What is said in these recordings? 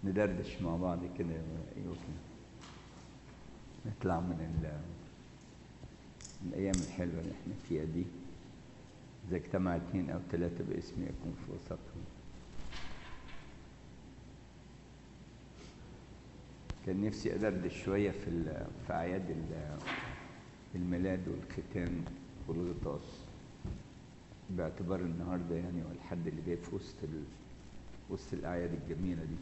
ندردش مع بعض كده ايوه كده نطلع من ال الأيام الحلوة اللي احنا فيها دي إذا اجتمع اثنين أو ثلاثة باسم يكون في وسطهم كان نفسي أدردش شوية في ال- في أعياد ال- الميلاد والختان والغطاس باعتبار النهارده يعني والحد اللي جاي في وسط ال... وسط الأعياد الجميلة دي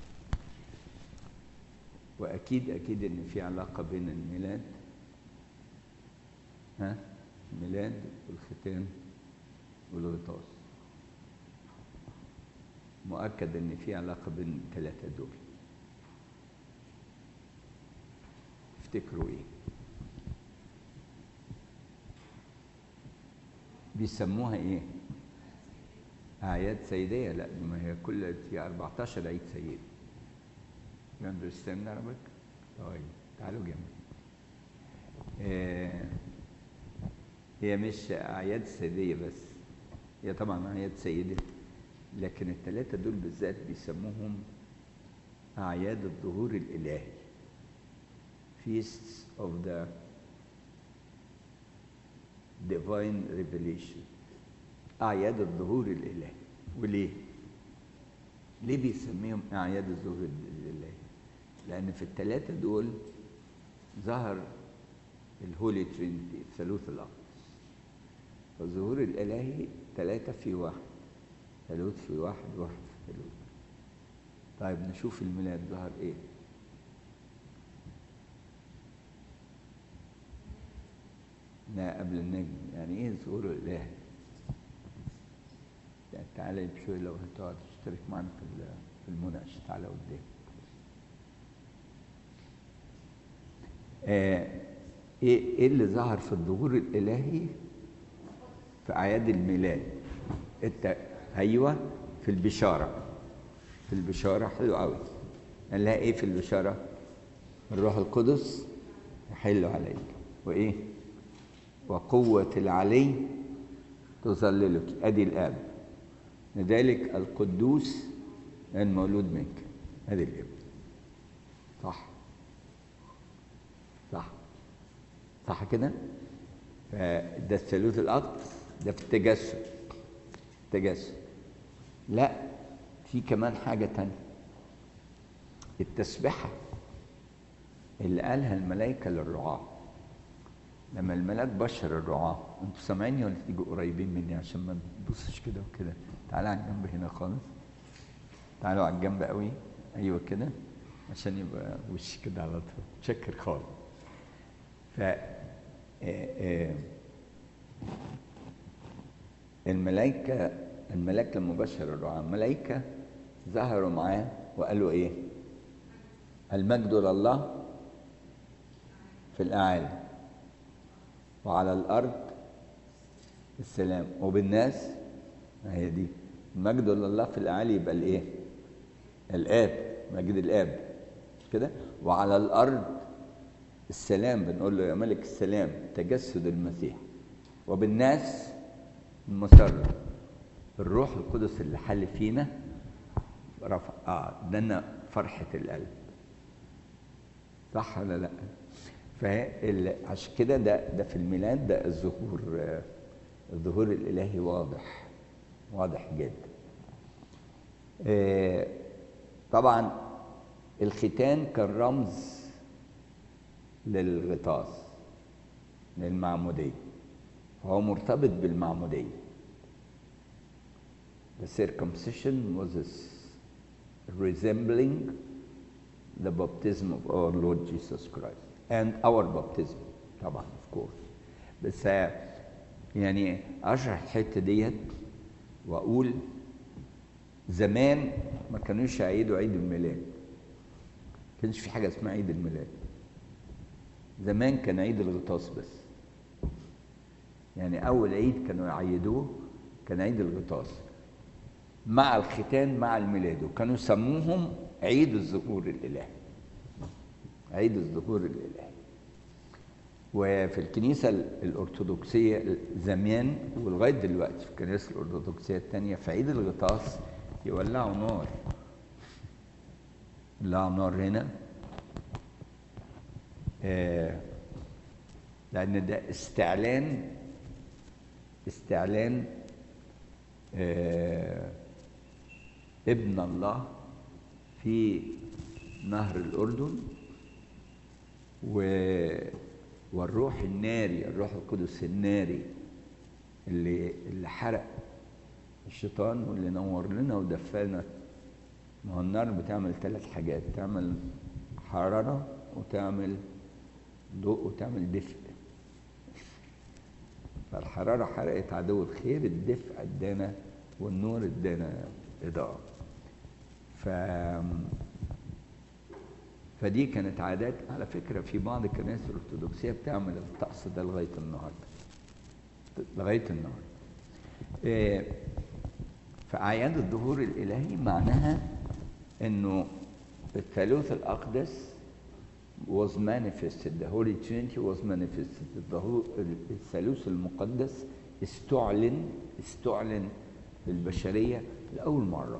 وأكيد أكيد إن في علاقة بين الميلاد ها الميلاد والختان والغطاس مؤكد إن في علاقة بين الثلاثة دول تفتكروا إيه؟ بيسموها إيه؟ أعياد سيدية لا دي ما هي كل في 14 عيد سيد You understand Arabic? طيب تعالوا جنبي آه، هي مش أعياد سيدية بس هي طبعا أعياد سيدة لكن الثلاثة دول بالذات بيسموهم أعياد الظهور الإلهي Feasts of the Divine Revelation أعياد الظهور الإلهي وليه؟ ليه بيسميهم أعياد الظهور الإلهي؟ لأن في الثلاثة دول ظهر الهولي ترينيتي الثالوث الأقدس فالظهور الإلهي ثلاثة في واحد ثالوث في واحد واحد في ثالوث طيب نشوف الميلاد ظهر إيه؟ لا قبل النجم يعني ايه ظهور الاله يعني تعالى بشوي لو هتقعد تشترك معنا في ال- في المناقشه تعالى قدام آه ايه ايه اللي ظهر في الظهور الالهي في اعياد الميلاد انت ايوه في البشاره في البشاره حلو قوي قال لها ايه في البشاره الروح القدس يحل عليك وايه وقوة العلي تظللك أدي الآب لذلك القدوس المولود منك أدي الابن صح صح صح كده فده الثالوث الأقدس ده في التجسد التجسد لا في كمان حاجة تانية التسبحة اللي قالها الملائكة للرعاة لما الملاك بشر الرعاة انتوا سامعيني ولا تيجوا قريبين مني عشان ما تبصش كده وكده تعالى على الجنب هنا خالص تعالوا على الجنب قوي ايوه كده عشان يبقى وشي كده على طول شكر خالص ف آه، آه، الملائكة الملاك لما بشر الرعاة الملائكة ظهروا معاه وقالوا ايه المجد لله في الأعالي وعلى الأرض السلام وبالناس ما هي دي المجد لله في الأعالي يبقى الإيه؟ الآب مجد الآب مش كده؟ وعلى الأرض السلام بنقول له يا ملك السلام تجسد المسيح وبالناس المسرة الروح القدس اللي حل فينا رفع اه ادانا فرحة القلب صح ولا لا؟ فعشان كده ده ده في الميلاد ده الظهور آه، الظهور الالهي واضح واضح جدا آه، طبعا الختان كان رمز للغطاس للمعمودية فهو مرتبط بالمعمودية The circumcision was as- resembling the baptism of our Lord Jesus Christ and our baptism طبعا of course بس آه، يعني اشرح الحته ديت واقول زمان ما كانوش يعيدوا عيد الميلاد ما كانش في حاجه اسمها عيد الميلاد زمان كان عيد الغطاس بس يعني اول عيد كانوا يعيدوه كان عيد الغطاس مع الختان مع الميلاد وكانوا يسموهم عيد الظهور الالهي عيد الظهور الالهي وفي الكنيسة الأرثوذكسية زمان ولغاية دلوقتي في الكنيسة الأرثوذكسية التانية في عيد الغطاس يولعوا نار لا نار هنا آه لأن ده استعلان استعلان آه ابن الله في نهر الأردن و والروح الناري الروح القدس الناري اللي اللي حرق الشيطان واللي نور لنا ودفانا ما هو النار بتعمل ثلاث حاجات تعمل حرارة وتعمل ضوء وتعمل دفء فالحرارة حرقت عدو الخير الدفء ادانا والنور ادانا إضاءة ف فدي كانت عادات على فكرة في بعض الكنائس الأرثوذكسية بتعمل الطقس ده لغاية النهاردة لغاية النهاردة إيه فأعياد الظهور الإلهي معناها إنه الثالوث الأقدس was manifested the Holy Trinity was manifested الثالوث المقدس استعلن استعلن للبشرية لأول مرة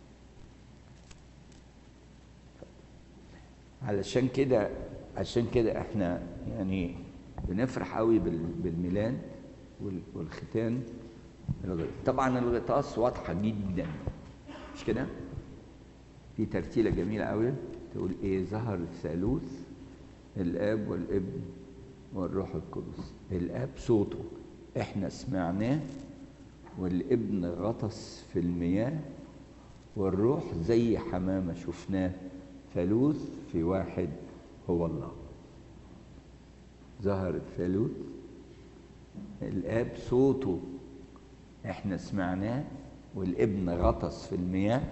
علشان كده عشان كده احنا يعني بنفرح قوي بالميلاد والختان طبعا الغطاس واضحة جدا مش كده؟ في ترتيلة جميلة قوي تقول ايه ظهر الثالوث الاب والابن والروح القدس الاب صوته احنا سمعناه والابن غطس في المياه والروح زي حمامة شفناه ثالوث في واحد هو الله ظهر الثالوث الاب صوته احنا سمعناه والابن غطس في المياه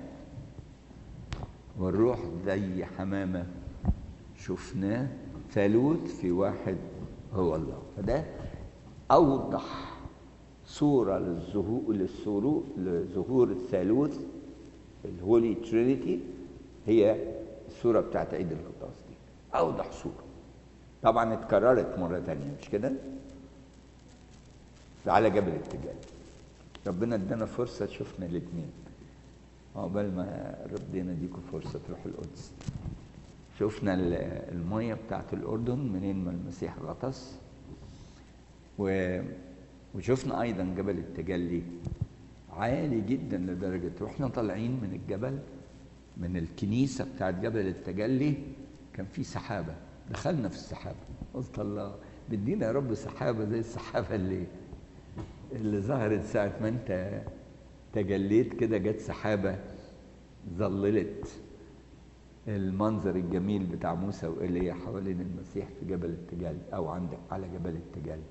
والروح زي حمامة شفناه ثالوث في واحد هو الله فده أوضح صورة للظهور للظهور لظهور الثالوث الهولي ترينيتي هي الصورة بتاعت عيد الغطاس دي أوضح صورة طبعا اتكررت مرة تانية مش كده؟ على جبل التجال ربنا ادانا فرصة شفنا الاثنين عقبال ما ربنا يديكم فرصة تروحوا القدس شفنا المية بتاعت الأردن منين ما المسيح غطس و... وشفنا أيضا جبل التجلي عالي جدا لدرجة واحنا طالعين من الجبل من الكنيسة بتاعت جبل التجلي كان في سحابة دخلنا في السحابة قلت الله بدينا يا رب سحابة زي السحابة اللي اللي ظهرت ساعة ما انت تجليت كده جت سحابة ظللت المنظر الجميل بتاع موسى وإيليا حوالين المسيح في جبل التجال أو عند على جبل التجال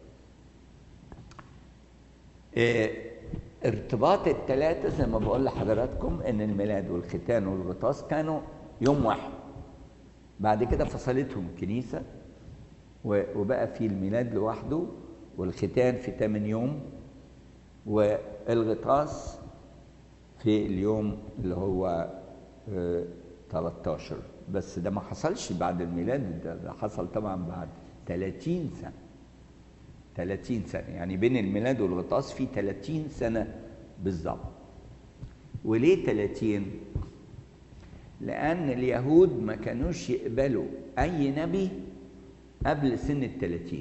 إيه ارتباط الثلاثة زي ما بقول لحضراتكم إن الميلاد والختان والغطاس كانوا يوم واحد بعد كده فصلتهم كنيسة وبقى في الميلاد لوحده والختان في 8 يوم والغطاس في اليوم اللي هو 13 بس ده ما حصلش بعد الميلاد ده, ده حصل طبعا بعد 30 سنة 30 سنة يعني بين الميلاد والغطاس في 30 سنة بالظبط وليه 30 لأن اليهود ما كانوش يقبلوا أي نبي قبل سن الثلاثين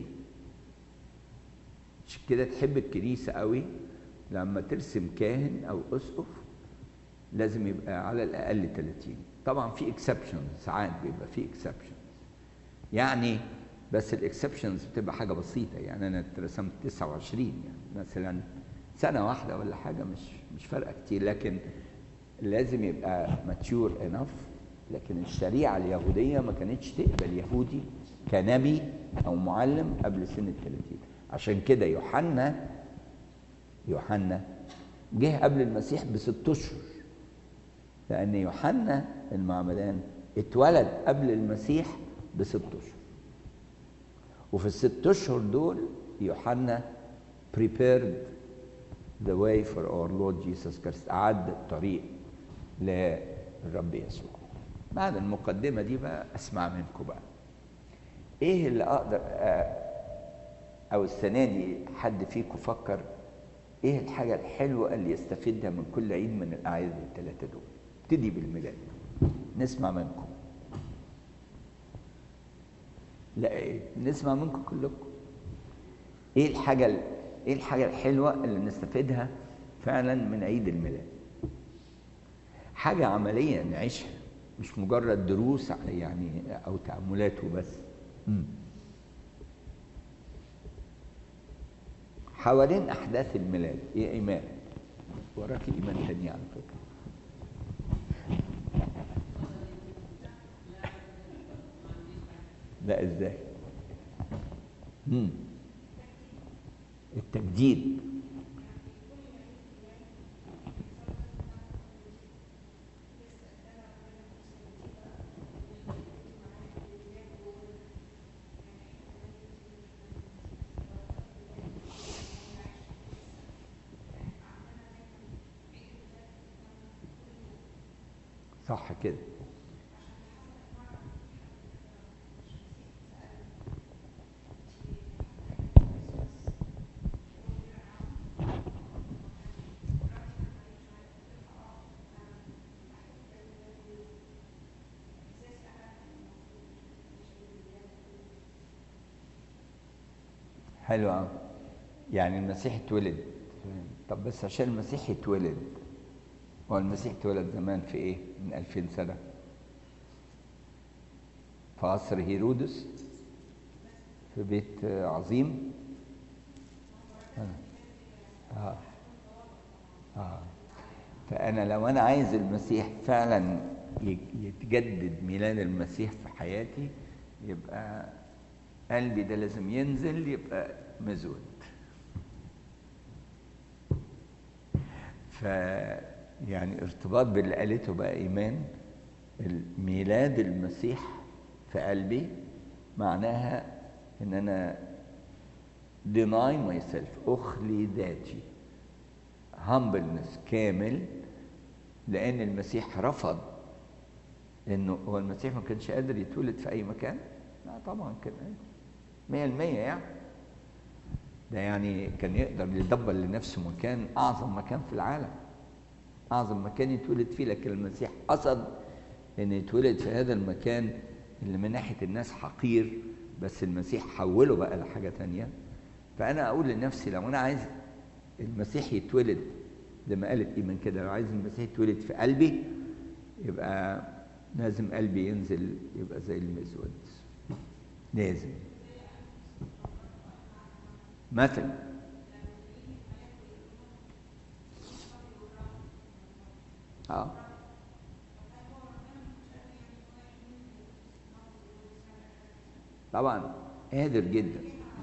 عشان كده تحب الكنيسة قوي لما ترسم كاهن أو أسقف لازم يبقى على الأقل 30 طبعا في اكسبشنز ساعات بيبقى في اكسبشنز يعني بس الاكسبشنز بتبقى حاجة بسيطة يعني أنا اترسمت 29 يعني مثلا سنة واحدة ولا حاجة مش مش فارقة كتير لكن لازم يبقى ماتيور انف لكن الشريعة اليهودية ما كانتش تقبل يهودي كنبي أو معلم قبل سن الثلاثين عشان كده يوحنا يوحنا جه قبل المسيح بست أشهر لأن يوحنا المعمدان اتولد قبل المسيح بست أشهر وفي الست أشهر دول يوحنا prepared the way for our Lord Jesus Christ أعد الطريق للرب يسوع بعد المقدمة دي بقى أسمع منكم بقى إيه اللي أقدر أو السنة دي حد فيكم فكر إيه الحاجة الحلوة اللي يستفيدها من كل عيد من الأعياد الثلاثة دول ابتدي بالميلاد نسمع منكم لا إيه؟ نسمع منكم كلكم ايه الحاجه ال- ايه الحاجه الحلوه اللي نستفيدها فعلا من عيد الميلاد حاجه عمليه نعيشها مش مجرد دروس يعني او تاملات وبس مم. حوالين احداث الميلاد ايه ايمان وراك ايمان تاني على فكره لا ازاي مم. التجديد صح كده حلو قوي يعني المسيح اتولد طب بس عشان المسيح يتولد هو المسيح اتولد زمان في ايه من 2000 سنه في عصر هيرودس في بيت عظيم آه. آه. فأنا لو أنا عايز المسيح فعلا ي- يتجدد ميلاد المسيح في حياتي يبقى قلبي ده لازم ينزل يبقى مزود ف يعني ارتباط باللي قالته بقى إيمان ميلاد المسيح في قلبي معناها إن أنا deny myself أخلي ذاتي humbleness كامل لأن المسيح رفض إنه هو المسيح ما كانش قادر يتولد في أي مكان؟ لا طبعا كان قادر مية المية يعني ده يعني كان يقدر يدبر لنفسه مكان أعظم مكان في العالم أعظم مكان يتولد فيه لكن المسيح قصد إن يتولد في هذا المكان اللي من ناحية الناس حقير بس المسيح حوله بقى لحاجة تانية فأنا أقول لنفسي لو أنا عايز المسيح يتولد زي ما قالت إيمان كده لو عايز المسيح يتولد في قلبي يبقى لازم قلبي ينزل يبقى زي المزود لازم مثلا اه طبعا قادر جدا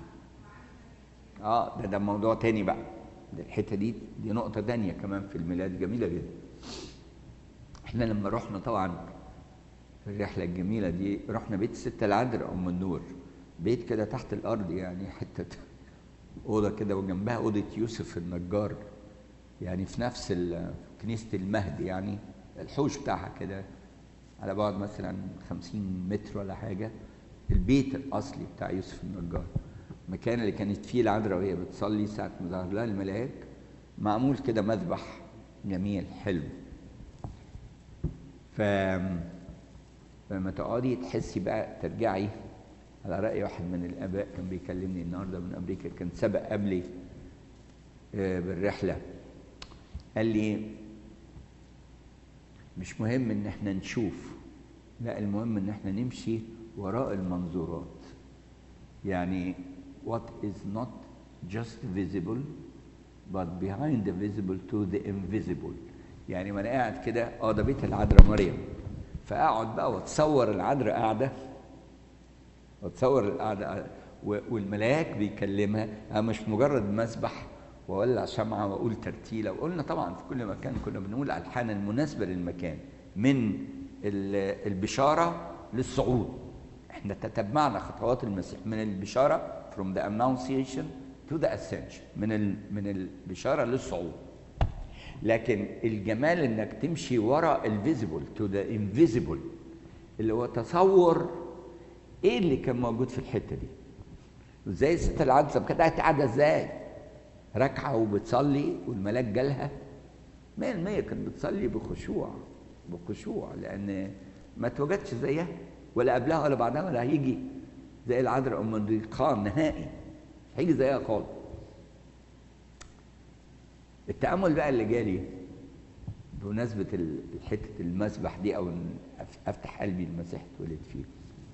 اه ده ده موضوع تاني بقى ده الحته دي دي نقطه تانية كمان في الميلاد جميله جدا احنا لما رحنا طبعا في الرحله الجميله دي رحنا بيت الست العذراء ام النور بيت كده تحت الارض يعني حته اوضه كده وجنبها اوضه يوسف النجار يعني في نفس ال- كنيسه المهد يعني الحوش بتاعها كده على بعد مثلا 50 متر ولا حاجه البيت الاصلي بتاع يوسف النجار المكان اللي كانت فيه العذراء وهي بتصلي ساعه ما ظهر لها الملاك معمول كده مذبح جميل حلو ف لما تقعدي تحسي بقى ترجعي على رأي واحد من الآباء كان بيكلمني النهارده من أمريكا كان سبق قبلي آه، بالرحلة قال لي مش مهم إن احنا نشوف لا المهم إن احنا نمشي وراء المنظورات يعني what is not just visible but behind the visible to the invisible يعني ما انا قاعد كده اه ده بيت العذراء مريم فاقعد بقى واتصور العذراء قاعده واتصور القعده و- والملاك بيكلمها أنا مش مجرد مسبح واولع شمعه واقول ترتيله وقلنا طبعا في كل مكان كنا بنقول الحان المناسبه للمكان من ال- البشاره للصعود احنا تتبعنا خطوات المسيح من البشاره from the annunciation to the ascension من ال- من البشاره للصعود لكن الجمال انك تمشي ورا الفيزيبل تو ذا انفيزيبل اللي هو تصور ايه اللي كان موجود في الحته دي ازاي الست العذراء كانت قاعده ازاي راكعه وبتصلي والملاك جالها 100% كانت بتصلي بخشوع بخشوع لان ما اتوجدش زيها ولا قبلها ولا بعدها ولا هيجي زي العذراء ام الريقان نهائي مش هيجي زيها خالص التامل بقى اللي جالي بمناسبه حته المسبح دي او افتح قلبي المسيح اتولد فيه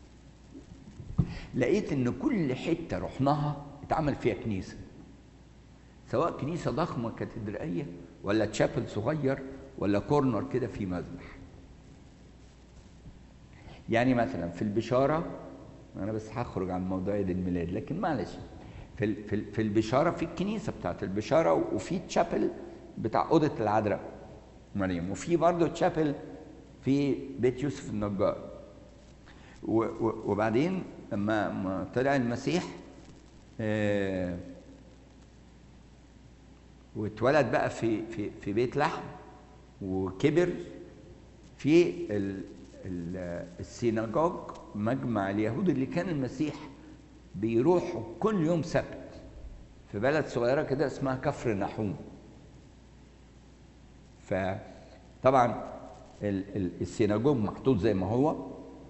لقيت ان كل حته رحناها اتعمل فيها كنيسه سواء كنيسه ضخمه كاتدرائيه ولا تشابل صغير ولا كورنر كده في مذبح يعني مثلا في البشاره انا بس هخرج عن موضوع عيد الميلاد لكن معلش في في في البشاره في الكنيسه بتاعت البشاره وفي تشابل بتاع اوضه العذراء مريم وفي برضه تشابل في بيت يوسف النجار وبعدين لما طلع المسيح آه واتولد بقى في في في بيت لحم وكبر في ال ال السيناجوج مجمع اليهود اللي كان المسيح بيروحوا كل يوم سبت في بلد صغيره كده اسمها كفر نحوم فطبعا السيناجوج محطوط زي ما هو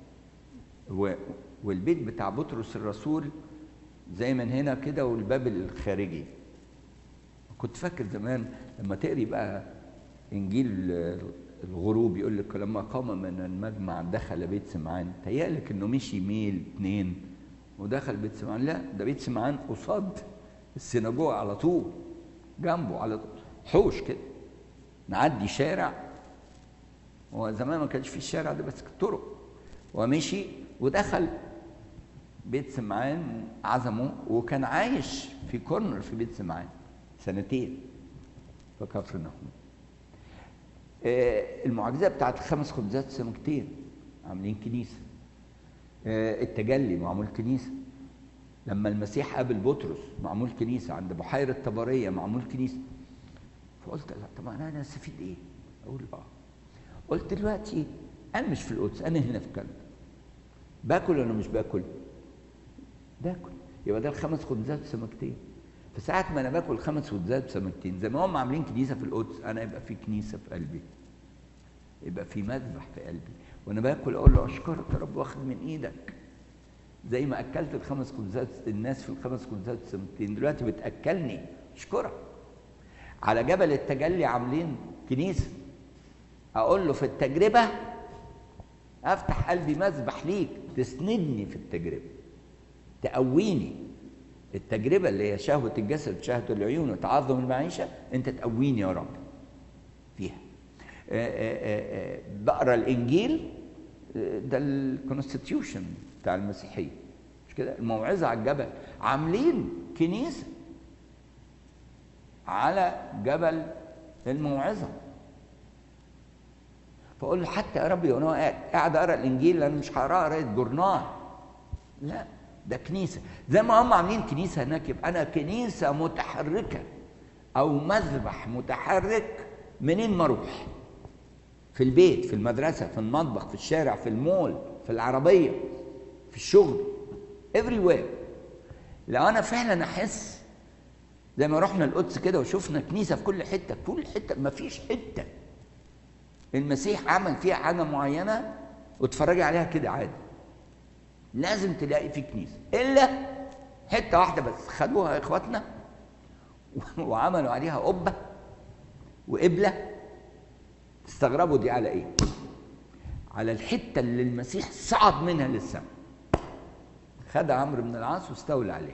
والبيت بتاع بطرس الرسول زي من هنا كده والباب الخارجي كنت فاكر زمان لما تقري بقى انجيل الغروب يقول لك لما قام من المجمع دخل بيت سمعان تهيألك انه مشي ميل اتنين ودخل بيت سمعان لا ده بيت سمعان قصاد السيناجوج على طول جنبه على طول حوش كده نعدي شارع هو زمان ما كانش في الشارع ده بس طرق ومشي ودخل بيت سمعان عزمه وكان عايش في كورنر في بيت سمعان سنتين في كفر نحوم آه المعجزه بتاعت الخمس خبزات سمكتين عاملين كنيسه آه التجلي معمول كنيسه لما المسيح قابل بطرس معمول كنيسه عند بحيره طبريه معمول كنيسه فقلت لا طب انا استفيد ايه؟ اقول اه قلت دلوقتي انا مش في القدس انا هنا في كندا باكل ولا مش باكل؟ باكل يبقى ده الخمس خبزات وسمكتين فساعة ما انا باكل خمس خبزات وسمكتين زي ما هم عاملين كنيسه في القدس انا يبقى في كنيسه في قلبي يبقى في مذبح في قلبي وانا باكل اقول له اشكرك يا رب واخد من ايدك زي ما اكلت الخمس خبزات الناس في الخمس خبزات والسمكتين دلوقتي بتاكلني اشكرك على جبل التجلي عاملين كنيسه اقول له في التجربه افتح قلبي مذبح ليك تسندني في التجربه تقويني التجربه اللي هي شهوه الجسد شهوه العيون وتعظم المعيشه انت تقويني يا رب فيها بقرا الانجيل ده الكونستيتيوشن بتاع المسيحيه مش كده الموعظه على الجبل عاملين كنيسه على جبل الموعظه فاقول له حتى يا ربي وانا قاعد اقرا الانجيل انا مش هقراه قرايه جورنال لا ده كنيسه زي ما هم عاملين كنيسه هناك يبقى انا كنيسه متحركه او مذبح متحرك منين ما اروح في البيت في المدرسه في المطبخ في الشارع في المول في العربيه في الشغل everywhere لو انا فعلا احس زي ما رحنا القدس كده وشفنا كنيسه في كل حته كل حته ما فيش حته المسيح عمل فيها حاجه معينه واتفرجي عليها كده عادي لازم تلاقي في كنيسه الا حته واحده بس خدوها اخواتنا وعملوا عليها قبه وقبله تستغربوا دي على ايه على الحته اللي المسيح صعد منها للسماء خد عمرو بن العاص واستولى عليه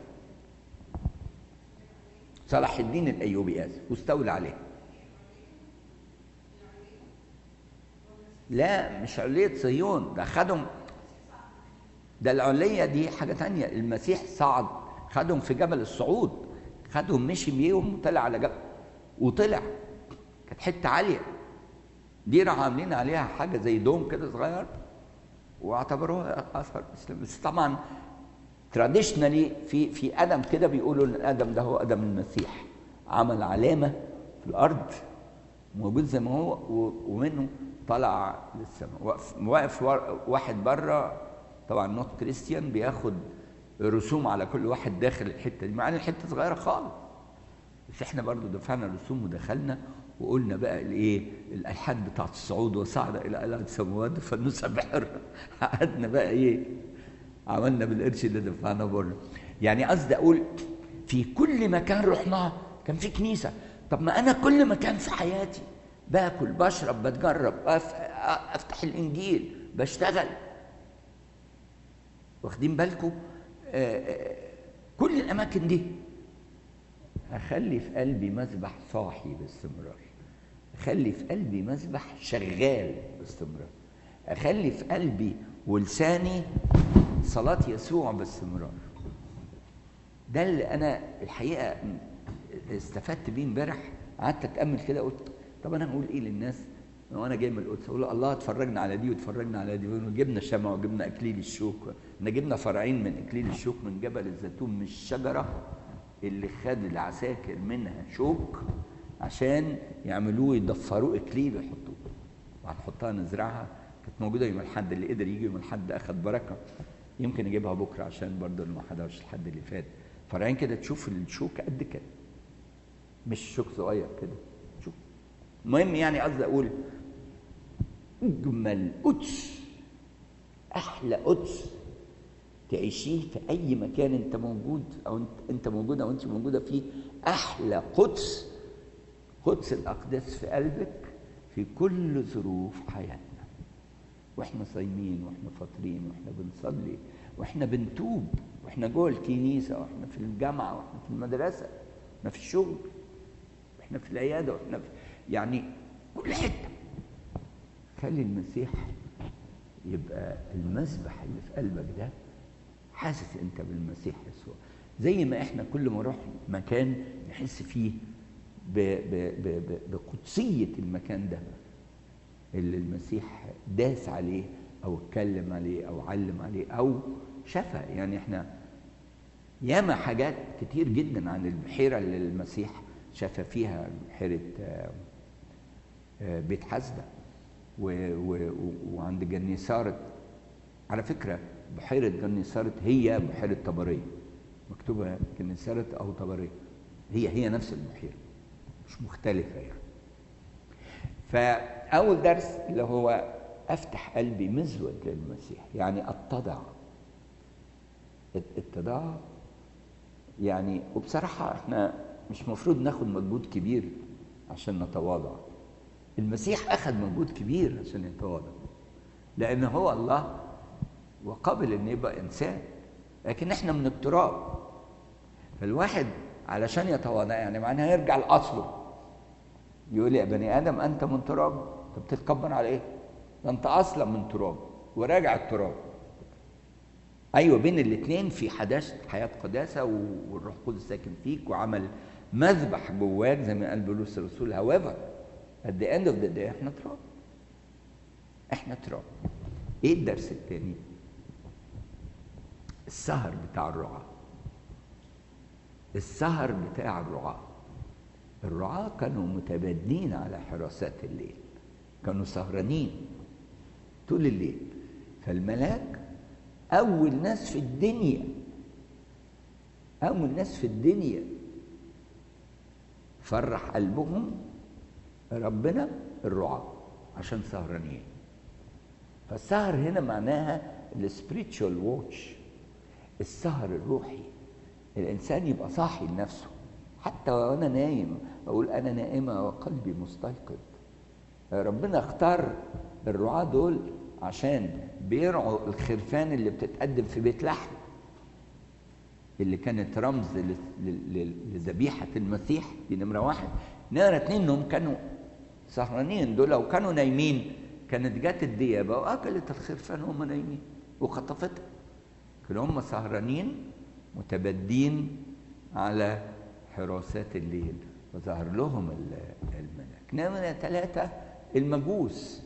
صلاح الدين الايوبي اسف واستولى عليه لا مش علية صهيون ده خدهم ده العلية دي حاجة تانية المسيح صعد خدهم في جبل الصعود خدهم مشي بيهم وطلع على جبل وطلع كانت حتة عالية دي راحوا عاملين عليها حاجة زي دوم كده صغير واعتبروها أثر إسلام بس طبعا تراديشنالي في في ادم كده بيقولوا ان ادم ده هو ادم المسيح عمل علامه في الارض موجود زي ما هو ومنه طلع للسماء واقف واقف واحد بره طبعا نوت كريستيان بياخد رسوم على كل واحد داخل الحته دي مع ان الحته صغيره خالص بس احنا برضو دفعنا رسوم ودخلنا وقلنا بقى الايه الالحاد بتاعت الصعود وصعد الى الى السماوات فنسبح قعدنا بقى ايه عملنا بالقرش اللي دفعنا بره يعني قصدي اقول في كل مكان رحناه كان في كنيسه طب ما انا كل مكان في حياتي باكل بشرب بتجرب افتح الانجيل بشتغل واخدين بالكم كل الاماكن دي اخلي في قلبي مسبح صاحي باستمرار اخلي في قلبي مسبح شغال باستمرار اخلي في قلبي ولساني صلاة يسوع باستمرار ده اللي انا الحقيقه استفدت بيه امبارح قعدت اتامل كده قلت طب انا هقول ايه للناس وانا جاي من القدس اقول الله اتفرجنا على دي واتفرجنا على دي وجبنا شمع وجبنا اكليل الشوك احنا جبنا فرعين من اكليل الشوك من جبل الزيتون من الشجره اللي خد العساكر منها شوك عشان يعملوه يضفروه اكليل ويحطوه وهنحطها نزرعها كانت موجوده يوم الحد اللي قدر يجي يوم الحد اخد بركه يمكن اجيبها بكره عشان برضه اللي ما حضرش الحد اللي فات فرعين كده تشوف الشوك قد كده مش شوك صغير كده شوف المهم يعني قصدي اقول اجمل قدس احلى قدس تعيشيه في اي مكان انت موجود او انت, انت موجود او انت موجوده فيه احلى قدس قدس الاقداس في قلبك في كل ظروف حياتنا واحنا صايمين واحنا فاطرين واحنا بنصلي واحنا بنتوب واحنا جوه الكنيسه واحنا في الجامعه واحنا في المدرسه واحنا في الشغل واحنا في العياده واحنا في يعني كل حته خلي المسيح يبقى المسبح اللي في قلبك ده حاسس انت بالمسيح يسوع زي ما احنا كل ما نروح مكان نحس فيه ب ب ب ب بقدسيه المكان ده اللي المسيح داس عليه او اتكلم عليه او علم عليه او شفى يعني احنا ياما حاجات كتير جدا عن البحيره اللي المسيح شفى فيها بحيره بيت حسده وعند جنيسارة على فكرة بحيرة جنيسارة هي بحيرة طبرية مكتوبة جنيسارة أو طبرية هي هي نفس البحيرة مش مختلفة يعني فأول درس اللي هو أفتح قلبي مزود للمسيح يعني أتضع اتضاع يعني وبصراحة احنا مش مفروض ناخد مجهود كبير عشان نتواضع المسيح أخذ مجهود كبير عشان يتواضع لأن هو الله وقبل إن يبقى إنسان لكن إحنا من التراب فالواحد علشان يتواضع يعني معناها يرجع لأصله يقول يا بني آدم أنت من تراب أنت بتتكبر على إيه؟ ده أنت أصلا من تراب وراجع التراب أيوة بين الاثنين في حداثة حياة قداسة والروح القدس ساكن فيك وعمل مذبح جواك زي ما قال بولس الرسول however at the end of the day احنا تراب احنا تراب ايه الدرس التاني السهر بتاع الرعاة السهر بتاع الرعاة الرعاة كانوا متبادلين على حراسات الليل كانوا سهرانين طول الليل فالملاك أول ناس في الدنيا أول ناس في الدنيا فرح قلبهم ربنا الرعاة عشان سهرانين فالسهر هنا معناها السبريتشوال واتش السهر الروحي الانسان يبقى صاحي لنفسه حتى وانا نايم اقول انا نائمه وقلبي مستيقظ ربنا اختار الرعاة دول عشان بيرعوا الخرفان اللي بتتقدم في بيت لحم اللي كانت رمز لذبيحة المسيح دي نمرة واحد نمرة اتنين انهم كانوا سهرانين دول لو كانوا نايمين كانت جت الديابة وأكلت الخرفان وهم نايمين وخطفتها كانوا هم سهرانين متبدين على حراسات الليل وظهر لهم الملك نمرة ثلاثة المجوس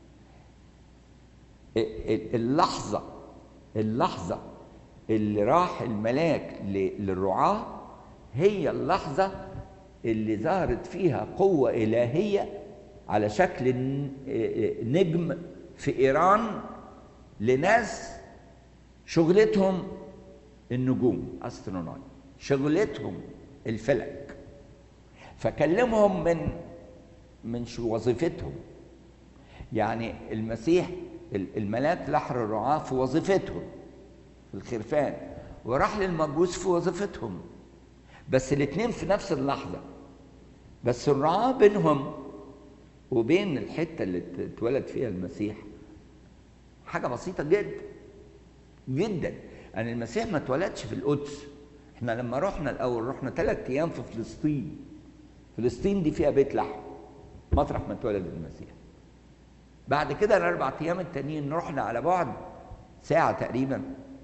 اللحظة اللحظة اللي راح الملاك للرعاة هي اللحظة اللي ظهرت فيها قوة إلهية على شكل نجم في إيران لناس شغلتهم النجوم أسترونوت شغلتهم الفلك فكلمهم من من وظيفتهم يعني المسيح الملاك لحر الرعاة في وظيفتهم الخرفان وراح للمجوس في وظيفتهم بس الاثنين في نفس اللحظة بس الرعاة بينهم وبين الحتة اللي اتولد فيها المسيح حاجة بسيطة جدا جدا يعني المسيح ما اتولدش في القدس احنا لما رحنا الأول رحنا ثلاث أيام في فلسطين فلسطين دي فيها بيت لحم مطرح ما اتولد المسيح بعد كده الأربع أيام التانيين رحنا على بعد ساعة تقريبا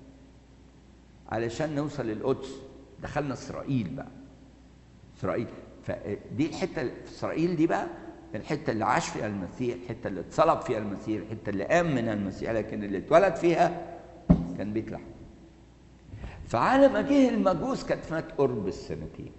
علشان نوصل للقدس دخلنا إسرائيل بقى إسرائيل فدي الحتة في إسرائيل دي بقى الحتة اللي عاش فيها المسيح الحتة اللي اتصلب فيها المسيح الحتة اللي قام منها المسيح لكن اللي اتولد فيها كان بيت لحم فعلى ما جه المجوس كانت فات قرب السنتين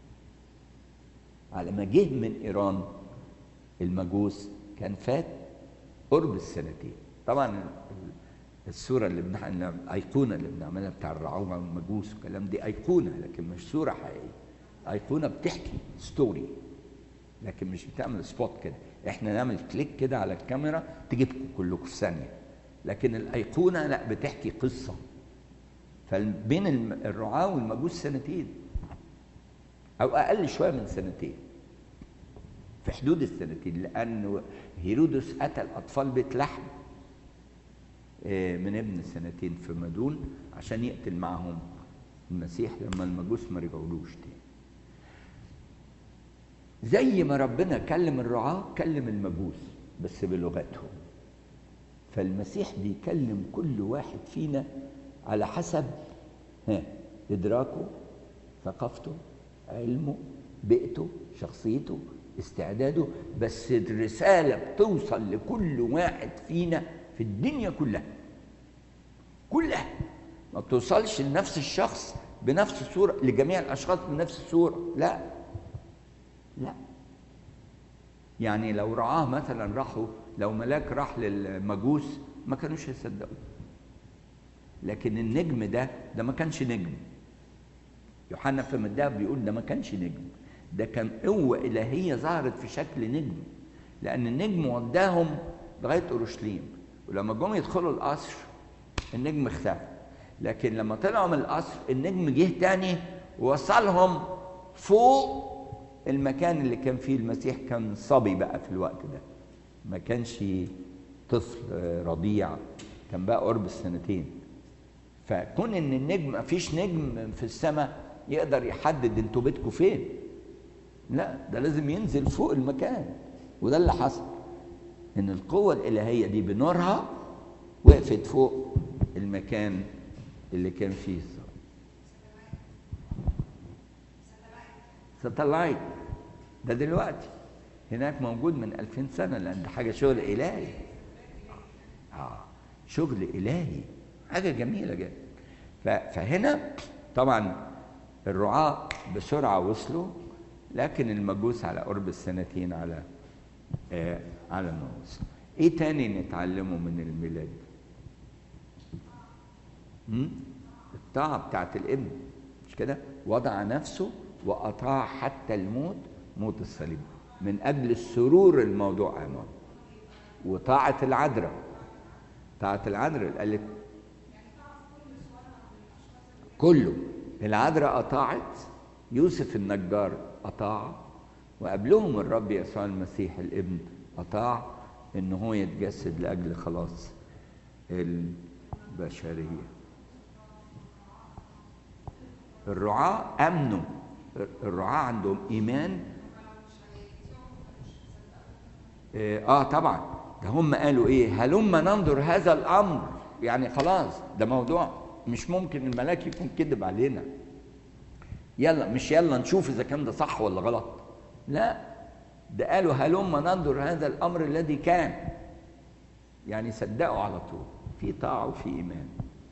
على ما جه من إيران المجوس كان فات قرب السنتين طبعا الصورة اللي بنعمل أيقونة اللي بنعملها بتاع الرعوة والمجوس والكلام دي أيقونة لكن مش صورة حقيقية أيقونة بتحكي ستوري لكن مش بتعمل سبوت كده احنا نعمل كليك كده على الكاميرا تجيبكم كلكم في ثانية لكن الأيقونة لا بتحكي قصة فبين الرعاة والمجوس سنتين أو أقل شوية من سنتين في حدود السنتين لأن هيرودس قتل أطفال بيت لحم من ابن سنتين في مدون عشان يقتل معهم المسيح لما المجوس ما رجعولوش تاني زي ما ربنا كلم الرعاة كلم المجوس بس بلغتهم فالمسيح بيكلم كل واحد فينا على حسب ها إدراكه ثقافته علمه بيئته شخصيته استعداده بس الرسالة بتوصل لكل واحد فينا في الدنيا كلها كلها ما بتوصلش لنفس الشخص بنفس الصورة لجميع الأشخاص بنفس الصورة لا لا يعني لو رعاه مثلا راحوا لو ملاك راح للمجوس ما كانوش هيصدقوا لكن النجم ده ده ما كانش نجم يوحنا في الدهب بيقول ده ما كانش نجم ده كان قوة إلهية ظهرت في شكل نجم لأن النجم وداهم لغاية أورشليم ولما جم يدخلوا القصر النجم اختفى لكن لما طلعوا من القصر النجم جه تاني ووصلهم فوق المكان اللي كان فيه المسيح كان صبي بقى في الوقت ده ما كانش طفل رضيع كان بقى قرب السنتين فكون ان النجم ما فيش نجم في السماء يقدر يحدد انتوا بيتكم فين لا ده لازم ينزل فوق المكان وده اللي حصل ان القوة الإلهية دي بنورها وقفت فوق المكان اللي كان فيه الصلاة ساتلايت ده دلوقتي هناك موجود من 2000 سنة لأن ده حاجة شغل إلهي آه شغل إلهي حاجة جميلة جدا فهنا طبعا الرعاة بسرعة وصلوا لكن المجوس على قرب السنتين على آه على ما وصل ايه تاني نتعلمه من الميلاد الطاعة بتاعت الابن مش كده وضع نفسه وأطاع حتى الموت موت الصليب من أجل السرور الموضوع أمامه وطاعة العذراء طاعة العذراء اللي قالت كله العذراء أطاعت يوسف النجار أطاع وقبلهم الرب يسوع المسيح الابن أطاع إن هو يتجسد لأجل خلاص البشرية الرعاة أمنوا الرعاة عندهم إيمان آه طبعا ده هم قالوا إيه هلما ننظر هذا الأمر يعني خلاص ده موضوع مش ممكن الملاك يكون كذب علينا يلا مش يلا نشوف إذا كان ده صح ولا غلط لا ده قالوا هلما ننظر هذا الأمر الذي كان يعني صدقوا على طول في طاعة وفي إيمان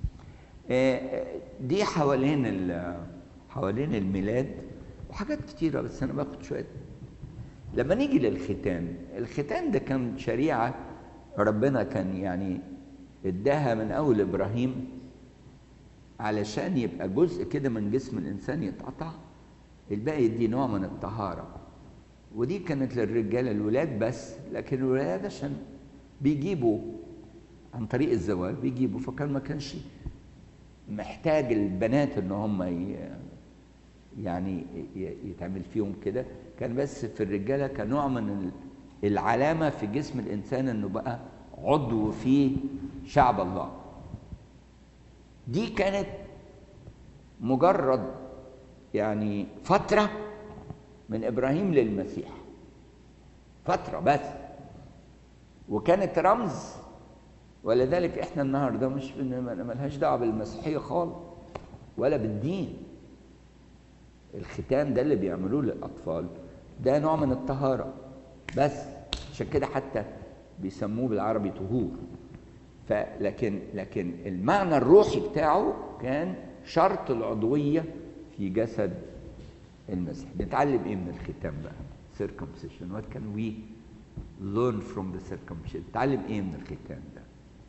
دي حوالين حوالين الميلاد وحاجات كتيرة بس أنا باخد شوية لما نيجي للختان الختان ده كان شريعة ربنا كان يعني اداها من أول إبراهيم علشان يبقى جزء كده من جسم الإنسان يتقطع الباقي يدي نوع من الطهارة ودي كانت للرجالة الولاد بس لكن الولاد عشان بيجيبوا عن طريق الزواج بيجيبوا فكان ما كانش محتاج البنات ان هم ي... يعني ي- يتعمل فيهم كده كان بس في الرجاله كنوع من ال- العلامه في جسم الانسان انه بقى عضو في شعب الله دي كانت مجرد يعني فتره من ابراهيم للمسيح فتره بس وكانت رمز ولذلك احنا النهارده مش بن- ملهاش دعوه بالمسيحيه خالص ولا بالدين الختان ده اللي بيعملوه للاطفال ده نوع من الطهاره بس عشان كده حتى بيسموه بالعربي طهور فلكن لكن المعنى الروحي بتاعه كان شرط العضويه في جسد المسيح نتعلم ايه من الختان بقى circumcision what can we learn from the circumcision نتعلم ايه من الختان ده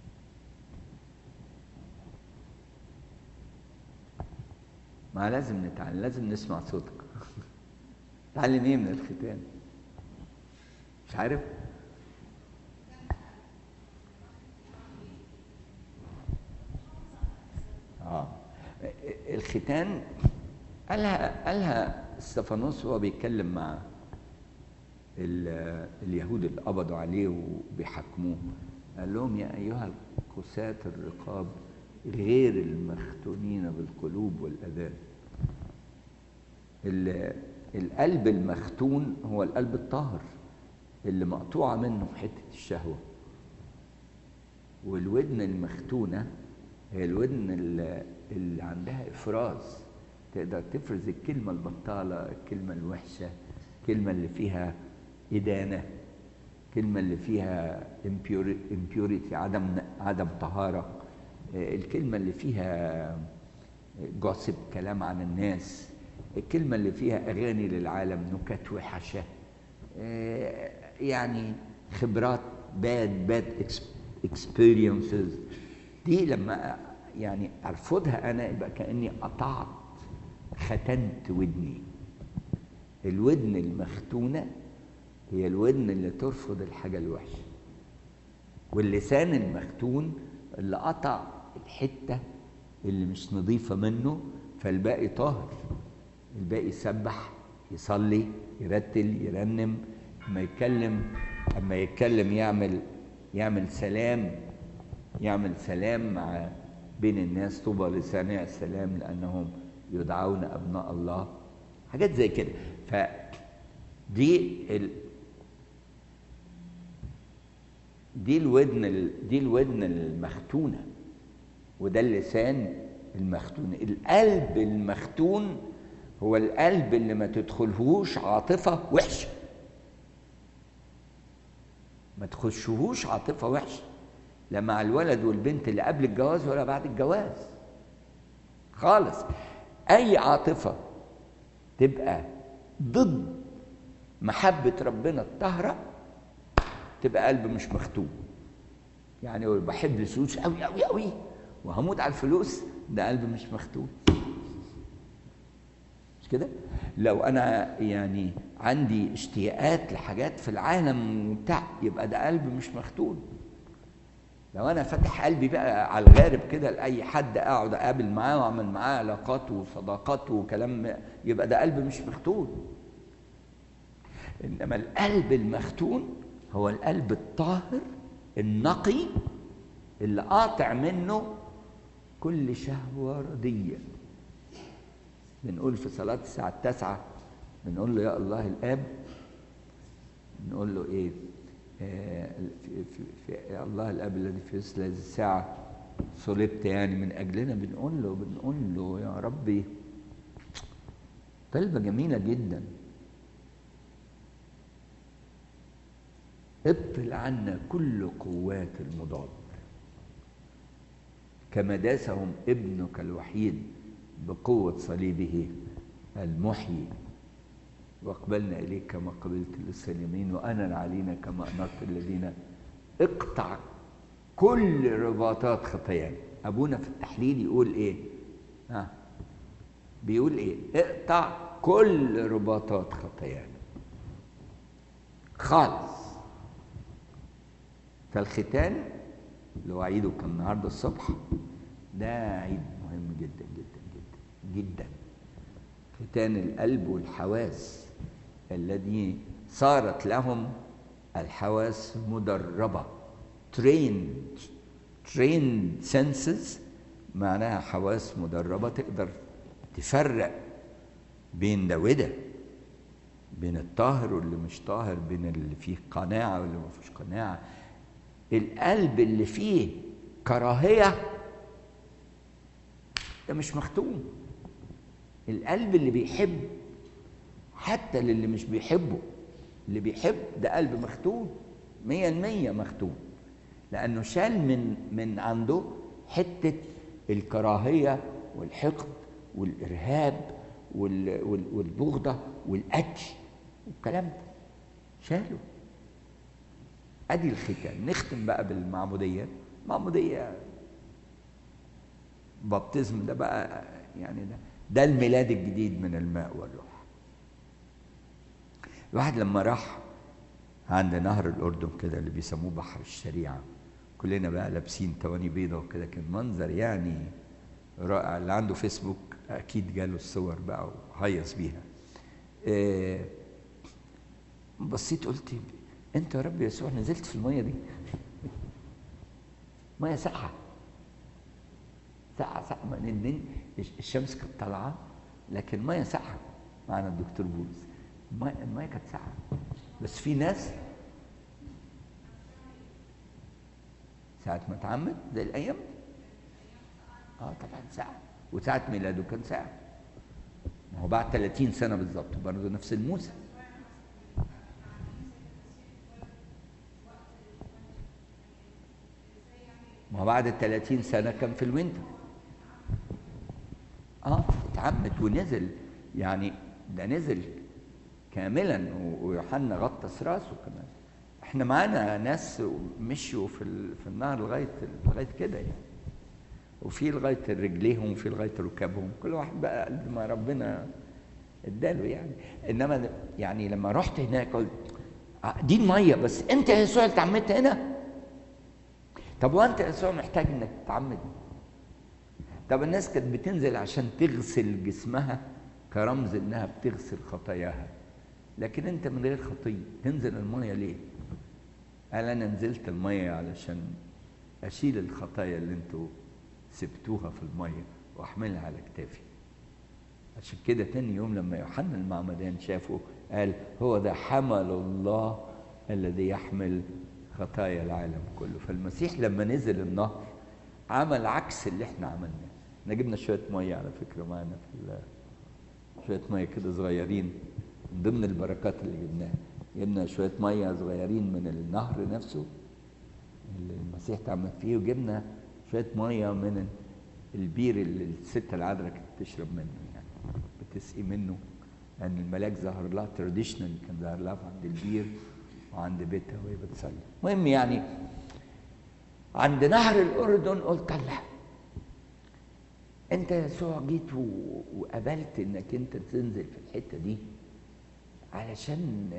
ما لازم نتعلم لازم نسمع صوتك تعلم ايه من الختان مش عارف اه الختان قالها قالها استفانوس وهو بيتكلم مع ال- اليهود اللي قبضوا عليه وبيحاكموه قال لهم يا ايها القساة الرقاب غير المختونين بالقلوب والاذان ال- القلب المختون هو القلب الطاهر اللي مقطوعه منه حته الشهوه والودن المختونه هي الودن اللي, اللي عندها افراز تقدر تفرز الكلمه البطاله الكلمه الوحشه الكلمه اللي فيها ادانه الكلمه اللي فيها impurity عدم عدم طهاره آه، الكلمه اللي فيها جوسب كلام عن الناس الكلمه اللي فيها اغاني للعالم نكت وحشه آه، يعني خبرات باد باد اكسبيرينسز دي لما يعني ارفضها انا يبقى كاني قطعت ختنت ودني الودن المختونه هي الودن اللي ترفض الحاجه الوحشه واللسان المختون اللي قطع الحته اللي مش نظيفه منه فالباقي طاهر الباقي يسبح يصلي يرتل يرنم اما يتكلم اما يتكلم يعمل يعمل سلام يعمل سلام مع بين الناس طوبى لصانع السلام لانهم يدعون ابناء الله حاجات زي كده فدي ال... دي الودن ال... دي الودن المختونه وده اللسان المختون القلب المختون هو القلب اللي ما تدخلهوش عاطفه وحشه ما تخشهوش عاطفه وحشه لا مع الولد والبنت اللي قبل الجواز ولا بعد الجواز خالص اي عاطفه تبقى ضد محبه ربنا الطاهره تبقى قلب مش مختوم يعني لو بحب الفلوس قوي قوي قوي وهموت على الفلوس ده قلب مش مختوم مش كده لو انا يعني عندي اشتياقات لحاجات في العالم وبتاع يبقى ده قلب مش مختون لو انا فاتح قلبي بقى على الغارب كده لاي حد اقعد اقابل معاه واعمل معاه علاقات وصداقات وكلام يبقى ده قلب مش مختون انما القلب المختون هو القلب الطاهر النقي اللي قاطع منه كل شهوة ردية بنقول في صلاة الساعة التاسعة بنقول له يا الله الآب نقول له إيه آه في, في, في الله الآب الذي في مثل هذه الساعة صلبت يعني من أجلنا بنقول له بنقول له يا ربي طلبة جميلة جدا ابطل عنا كل قوات المضاد كما داسهم ابنك الوحيد بقوة صليبه المحيي واقبلنا إليك كما قبلت للسالمين وأنا علينا كما أنرت الذين اقطع كل رباطات خطايانا أبونا في التحليل يقول إيه؟ ها بيقول إيه؟ اقطع كل رباطات خطايانا خالص فالختان اللي هو عيده كان النهارده الصبح ده عيد مهم جدا جدا جدا جدا ختان القلب والحواس الذي صارت لهم الحواس مدربة trained trained senses معناها حواس مدربة تقدر تفرق بين ده وده بين الطاهر واللي مش طاهر بين اللي فيه قناعة واللي ما فيهوش قناعة القلب اللي فيه كراهية ده مش مختوم القلب اللي بيحب حتى للي مش بيحبه اللي بيحب ده قلب مختوم مية المية مختوم لأنه شال من من عنده حتة الكراهية والحقد والإرهاب وال وال والبغضة والقتل والكلام ده شاله ادي الختان نختم بقى بالمعموديه المعموديه بابتزم ده بقى يعني ده ده الميلاد الجديد من الماء والروح الواحد لما راح عند نهر الاردن كده اللي بيسموه بحر الشريعه كلنا بقى لابسين تواني بيضة وكده كان منظر يعني رائع اللي عنده فيسبوك اكيد جاله الصور بقى وهيص بيها إيه بصيت قلت انت يا رب يسوع نزلت في الميه دي ميه ساقعه ساقعه ساقعه من الشمس كانت طالعه لكن ميه ساقعه معنا الدكتور بولس الميه الميه كانت ساقعه بس في ناس ساعة ما اتعمد زي الأيام اه طبعا ساعة وساعة ميلاده كان ساعة ما هو بعد 30 سنة بالظبط برضه نفس الموسم ما هو بعد ال 30 سنة كان في الوينتر اه اتعمد ونزل يعني ده نزل كاملا ويوحنا غطس راسه كمان احنا معانا ناس مشوا في ال... في النهر لغايه لغايه كده يعني وفي لغايه رجليهم وفي لغايه ركابهم كل واحد بقى قد ما ربنا اداله يعني انما يعني لما رحت هناك قلت دي الميه بس انت يا يسوع اللي اتعمدت هنا طب وانت يا يسوع محتاج انك تتعمد طب الناس كانت بتنزل عشان تغسل جسمها كرمز انها بتغسل خطاياها لكن انت من غير خطيه تنزل الميه ليه قال انا نزلت الميه علشان اشيل الخطايا اللي انتوا سبتوها في الميه واحملها على كتافي عشان كده تاني يوم لما يوحنا المعمدان شافه قال هو ده حمل الله الذي يحمل خطايا العالم كله فالمسيح لما نزل النهر عمل عكس اللي احنا عملناه احنا جبنا شويه ميه على فكره معانا في شويه ميه كده صغيرين من ضمن البركات اللي جبناها جبنا شويه ميه صغيرين من النهر نفسه اللي المسيح تعمد فيه وجبنا شويه ميه من البير اللي الست العذراء كانت تشرب منه يعني بتسقي منه لان يعني الملاك ظهر لها تراديشنال كان ظهر لها عند البير وعند بيتها وهي بتصلي المهم يعني عند نهر الاردن قلت الله انت يا يسوع جيت وقبلت انك انت تنزل في الحته دي علشان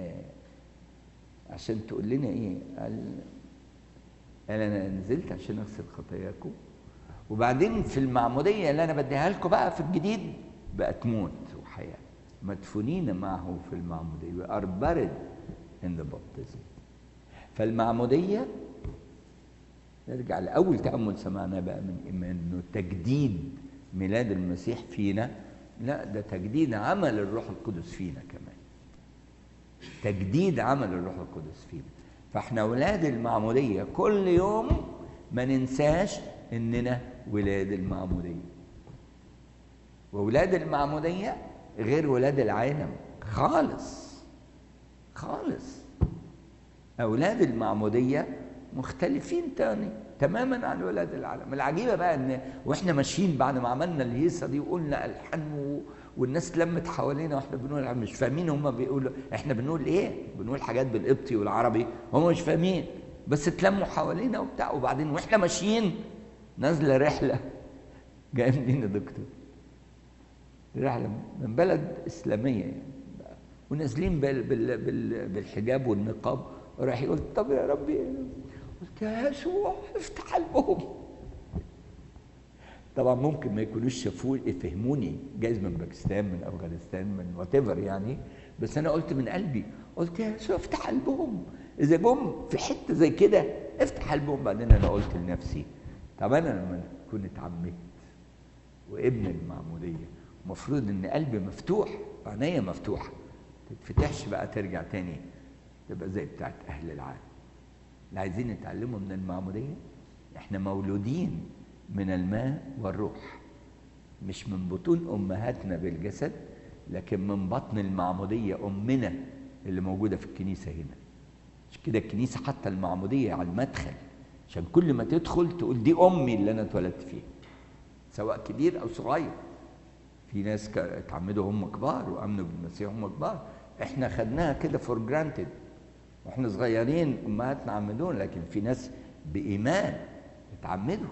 عشان تقول لنا ايه قال قال انا نزلت عشان اغسل خطاياكم وبعدين في المعموديه اللي انا بديها لكم بقى في الجديد بقت موت وحياه مدفونين معه في المعموديه we are buried in the baptism فالمعموديه نرجع لاول تامل سمعناه بقى من ايمان انه تجديد ميلاد المسيح فينا لا ده تجديد عمل الروح القدس فينا كمان تجديد عمل الروح القدس فينا فاحنا ولاد المعمودية كل يوم ما ننساش اننا ولاد المعمودية وولاد المعمودية غير ولاد العالم خالص خالص أولاد المعمودية مختلفين تاني تماما عن ولاد العالم العجيبة بقى ان واحنا ماشيين بعد ما عملنا الهيصة دي وقلنا ألحان والناس لمت حوالينا واحنا بنقول مش فاهمين هم بيقولوا احنا بنقول ايه بنقول حاجات بالقبطي والعربي هم مش فاهمين بس اتلموا حوالينا وبتاع وبعدين واحنا ماشيين نازله رحله جايه منين يا دكتور رحله من بلد اسلاميه يعني ونازلين بال بال بال بالحجاب والنقاب راح يقول طب يا ربي قلت يا يسوع افتح قلبهم طبعا ممكن ما يكونوش شافوا يفهموني جايز من باكستان من افغانستان من وات يعني بس انا قلت من قلبي قلت يا يسوع افتح قلبهم اذا جم في حته زي كده افتح قلبهم بعدين انا قلت لنفسي طب انا لما اكون اتعمدت وابن المعموديه المفروض ان قلبي مفتوح عينيا مفتوحه تتفتحش بقى ترجع تاني تبقى زي بتاعت اهل العالم اللي عايزين نتعلموا من المعموديه احنا مولودين من الماء والروح مش من بطون امهاتنا بالجسد لكن من بطن المعموديه امنا اللي موجوده في الكنيسه هنا مش كده الكنيسه حتى المعموديه على المدخل عشان كل ما تدخل تقول دي امي اللي انا اتولدت فيها سواء كبير او صغير في ناس اتعمدوا هم كبار وامنوا بالمسيح هم كبار احنا خدناها كده فور جرانتد واحنا صغيرين امهاتنا عمدونا لكن في ناس بايمان اتعمدوا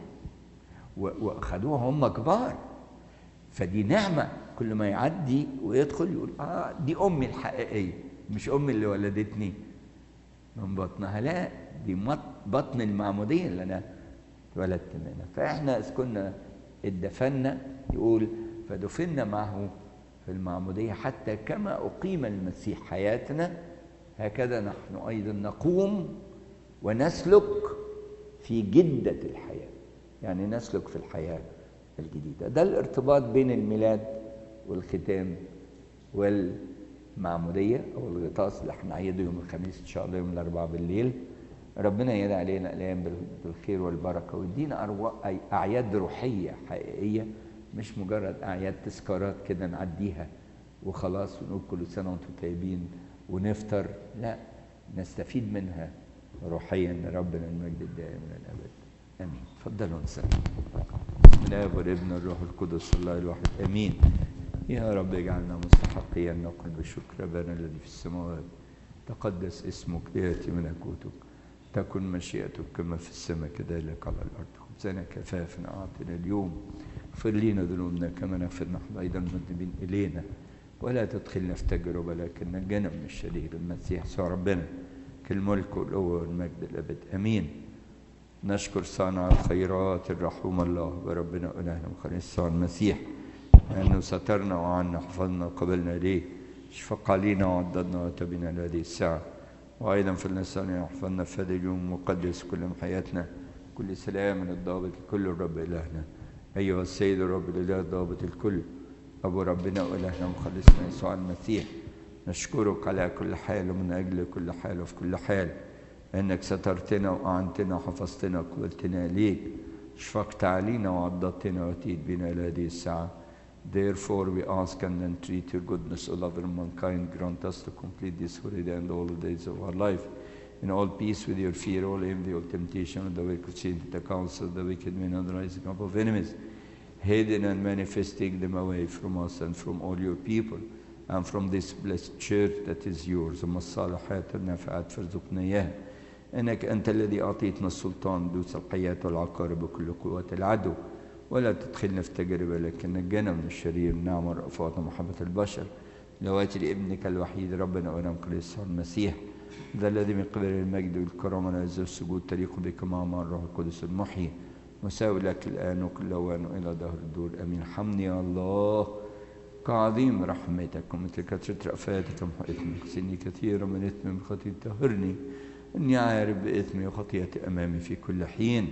واخدوها هم كبار فدي نعمه كل ما يعدي ويدخل يقول اه دي امي الحقيقيه مش امي اللي ولدتني من بطنها لا دي بطن المعموديه اللي انا اتولدت منها فاحنا اذ كنا اتدفنا يقول فدفنا معه في المعموديه حتى كما اقيم المسيح حياتنا هكذا نحن ايضا نقوم ونسلك في جده الحياه يعني نسلك في الحياه الجديده ده الارتباط بين الميلاد والختام والمعموديه او الغطاس اللي هنعيده يوم الخميس ان شاء الله يوم الاربعاء بالليل ربنا يدعي علينا الايام بالخير والبركه ويدينا اعياد روحيه حقيقيه مش مجرد اعياد تذكارات كده نعديها وخلاص ونقول كل سنه وانتم طيبين ونفطر لا نستفيد منها روحيا ربنا المجد الدائم الى الابد امين تفضلوا نسلم بسم الله والابن الروح القدس الله الواحد امين يا رب اجعلنا مستحقين نقل بشكر ابانا الذي في السماوات تقدس اسمك لياتي ملكوتك تكن مشيئتك كما في السماء كذلك على الارض خبزنا كفافنا اعطنا اليوم اغفر لنا ذنوبنا كما نغفر نحن ايضا المذنبين الينا ولا تدخلنا في تجربه لكن نجنا من الشرير المسيح يسوع ربنا كالملك والقوه والمجد الابد امين نشكر صانع الخيرات الرحوم الله وربنا إلهنا وخليص المسيح لأنه سترنا وعنا حفظنا وقبلنا إليه شفق علينا وعضدنا وتبنا لهذه الساعة وأيضا في النسان يحفظنا في هذا اليوم مقدس كل حياتنا كل سلام من الضابط الكل الرب إلهنا أيها السيد الرب الإله الضابط الكل أبو ربنا وإلهنا ومخلصنا يسوع المسيح نشكرك على كل حال ومن أجل كل حال وفي كل حال انك سترتنا واعنتنا وحفظتنا وقبلتنا ليك شفقت علينا وعضدتنا واتيت بنا الى هذه الساعه Therefore we ask and entreat your goodness, O lover of mankind, grant us to complete this holy day and all the days of our life. In all peace with your fear, all envy, all temptation, and the work of sin, the counsel of the wicked men and the rising up of enemies, hidden and manifesting them away from us and from all your people, and from this blessed church that is yours. وما الصالحات النافعات فارزقنا إياها. انك انت الذي اعطيتنا السلطان دوس الحياه والعقارب بكل قوه العدو ولا تدخلنا في تجربه لكن نجنا من الشرير نعم رأفات ومحبه البشر لواتي لابنك الوحيد ربنا ونعم قديس المسيح ذا الذي من قبل المجد والكرم والعز والسجود تليق بك مع مع الروح القدس المحيي مساوي لك الان وكل اوان والى دهر الدور امين حمني يا الله كعظيم رحمتك ومثل كثرة رأفاتك محيطني سني كثيرا من إثم بخطيئة طهرني إني عارف بإثمي وخطيئتي أمامي في كل حين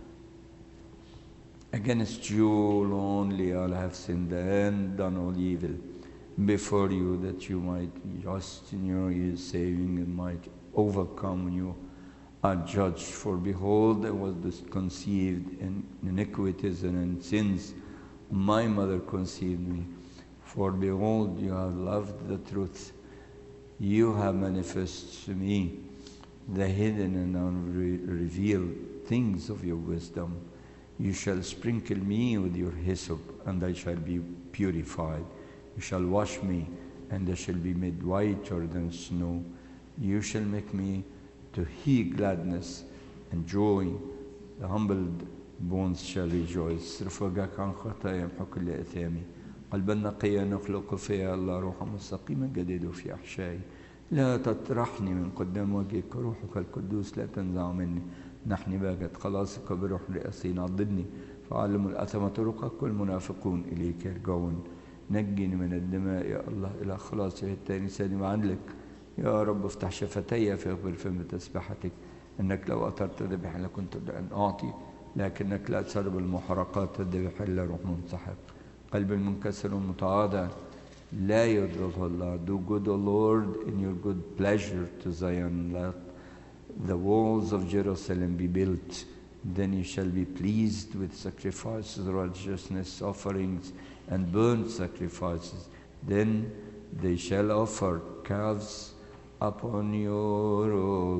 Against you only I have sinned and done all evil before you that you might be just in your ears saving and might overcome you are judged. For behold, I was conceived in iniquities and in sins. My mother conceived me. For behold, you have loved the truth. You have manifested to me the hidden and unrevealed things of your wisdom. You shall sprinkle me with your hyssop, and I shall be purified. You shall wash me, and I shall be made whiter than snow. You shall make me to hear gladness and joy. The humbled bones shall rejoice. رفقك عن خطايا يمحو كل أثامي. قلبا نقيا نخلق فيها الله روحا مستقيما جديد في أحشائي. لا تطرحني من قدام وجهك روحك القدوس لا تنزع مني نحن باجت خلاصك بروح رئاسي نضدني فعلموا الأثم طرقك والمنافقون إليك يرجعون نجني من الدماء يا الله إلى خلاص التاني سالم عنك يا رب افتح شفتي في أخبر فم تسبحتك إنك لو أطرت ذبح لكنت أن أعطي لكنك لا تسرب المحرقات الذبح إلا روح منسحب قلب المنكسر المتواضع لا يرضى الله do good O Lord in your good pleasure to Zion let the walls of Jerusalem be built then you shall be pleased with sacrifices righteousness offerings and burnt sacrifices then they shall offer calves upon your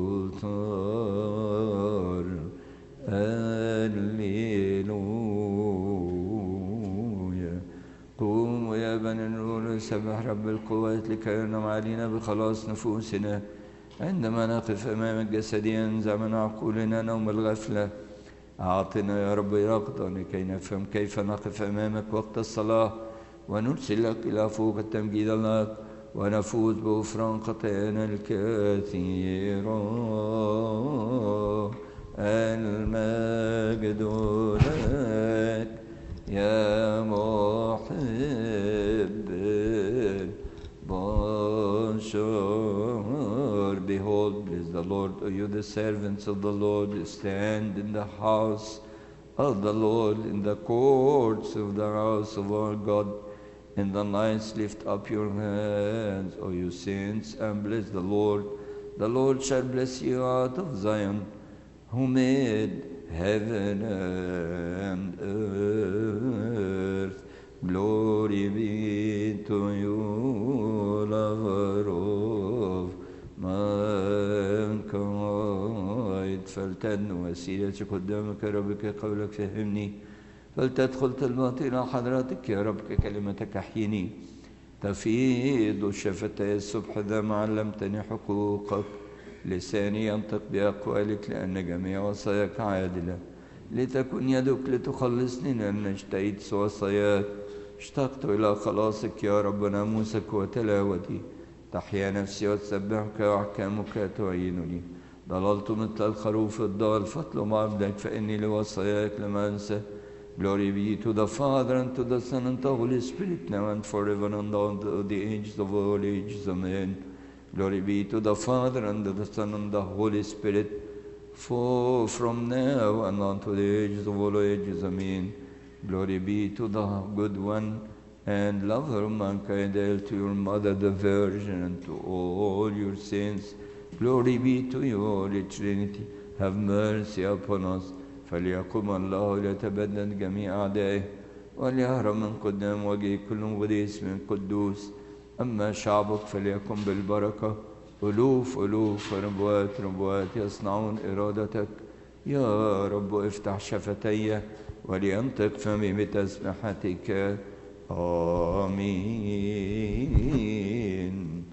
altar Alleluia قوموا يا بني النور نسبح رب القوات لكي ينعم علينا بخلاص نفوسنا عندما نقف أمام الجسد ينزع من عقولنا نوم الغفلة أعطنا يا رب رغدا لكي نفهم كيف نقف أمامك وقت الصلاة ونرسل لك إلى فوق التمجيد لك ونفوز بغفران خطايانا الكثيرة المجد لك يا محب البشر Behold, bless the Lord, O you the servants of the Lord, stand in the house of the Lord, in the courts of the house of our God. In the nights lift up your hands, O you saints, and bless the Lord. The Lord shall bless you out of Zion, who made heaven and earth. Glory be to you, lover of mankind. فلتدن وسيلتي قدامك يا ربك قولك فهمني فلتدخل طلباتي إلى حضرتك يا رب كلمتك أحيني تفيض الشفتي الصبح ذا ما علمتني حقوقك لساني ينطق بأقوالك لأن جميع وصاياك عادلة لتكن يدك لتخلصني لأن اشتهيت وصاياك اشتقت إلى خلاصك يا رب ناموسك وتلاوتي تحيا نفسي وتسبحك وأحكامك تعينني ضللت مثل الخروف الضال فاطلب عبدك فإني لوصاياك لم أنسى Glory be to the Father and to the Son and to the Holy Spirit now and forever and unto the ages of all ages. Amen. Glory be to the Father and to the Son and the Holy Spirit, for from now and unto the ages of all ages. Amen. Glory be to the Good One and Lover of mankind, hail to your Mother, the Virgin, and to all your saints. Glory be to you, Holy Trinity. Have mercy upon us. فليقم الله ليتبدد جميع أعدائه وليهرب من قدام وجهه كل قديس من قدوس أما شعبك فليكن بالبركة ألوف ألوف ربوات ربوات يصنعون إرادتك يا رب افتح شفتي ولينطق فمي بتسبحتك آمين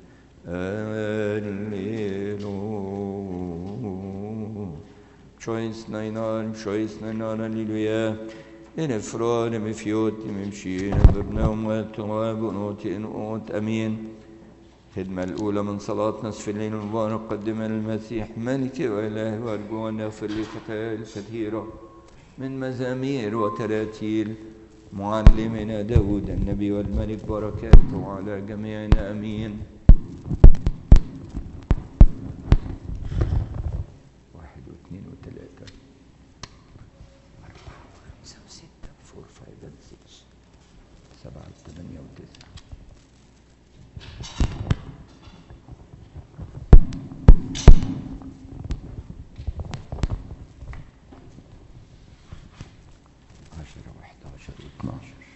Alleluia. Choice nainar, choice nainar, Alleluia. إن إفراد مفيوت ممشين برناهم والتواب ونوت إنقوت أمين خدمة الأولى من صلاة نصف الليل المبارك قدمها للمسيح ملك وإله وأرجو أن يغفر لي خطاياي الكثيرة من مزامير وتراتيل معلمنا داود النبي والملك بركاته على جميعنا أمين واحد واثنين وثلاثة أربعة وخمسة وستة فور فايف and six سبعة وثمانية وتسعة عشرة وحداشر واثناشر